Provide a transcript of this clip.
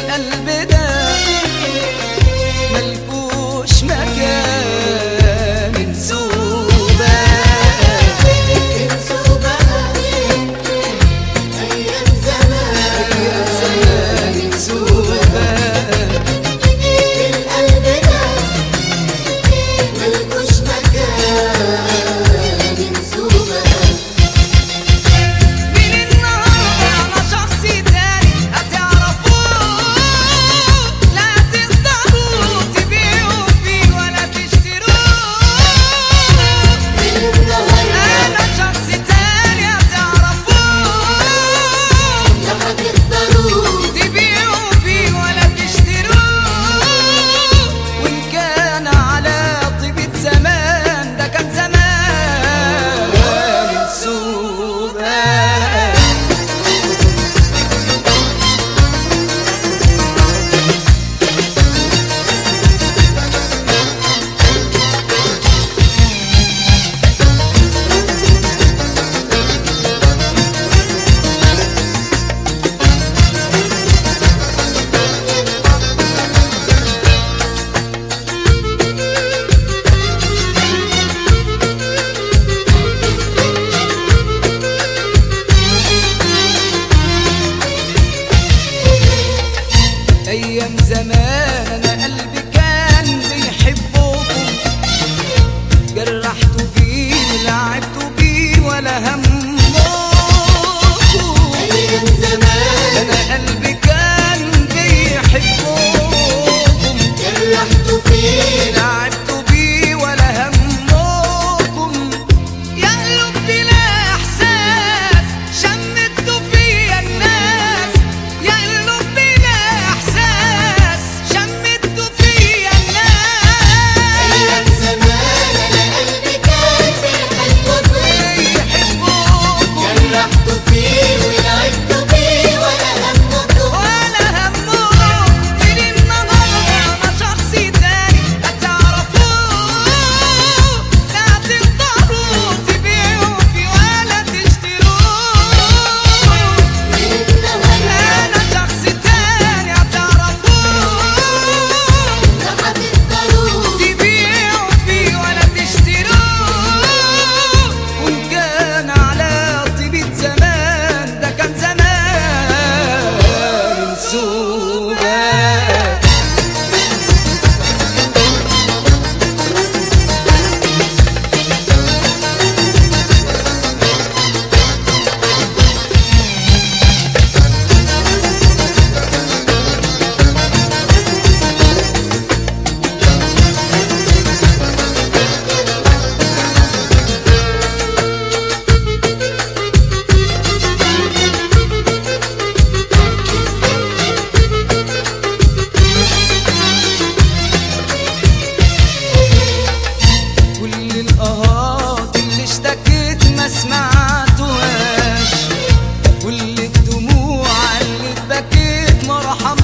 القلب ده ملكوش مكان انسوبة انسوا بقى أيام زمان زمان انسوبة القلب ده ملكوش مكان انسوا بقى من النهارده انا شخص تاني هتعرفوه لا تقدروا تبيعوا فيه ولا تشتروه من النهارده انا شخص تاني هتعرفوه لا هتقدروا تبيعوا فيه ولا تشتروه وان كان على طيبة زمان ده كان زمان السوبان ايام زمان انا قلبي كان بيحبكم جرحته بيه لعبته بيه ولا همكم أيام زمان انا قلبي كان بيحبكم جرحت فيه لعبته بيه ولا همكم يا قلوب بلا احساس شمتوا فيا الناس يا قلوب بلا احساس شمتوا فيا أيام الناس زمان أنا قلبي كان بيحبك بيحبوكم جرحت فيه ولعبت فيه ولا همكم ولا همهم من النهارده انا شخص تاني هتعرفوه لا تقدروا تبيعوا فيه ولا تشتروه من النهارده انا شخص تاني هتعرفوه لا هتقدروا تبيعوا فيه ولا تشتروه وان كان على طيبة زمان ده كان زمان سوبان كل القهات اللي اشتكيت ما سمعتوهاش كل الدموع اللي اتبكيت ما رحمتوهاش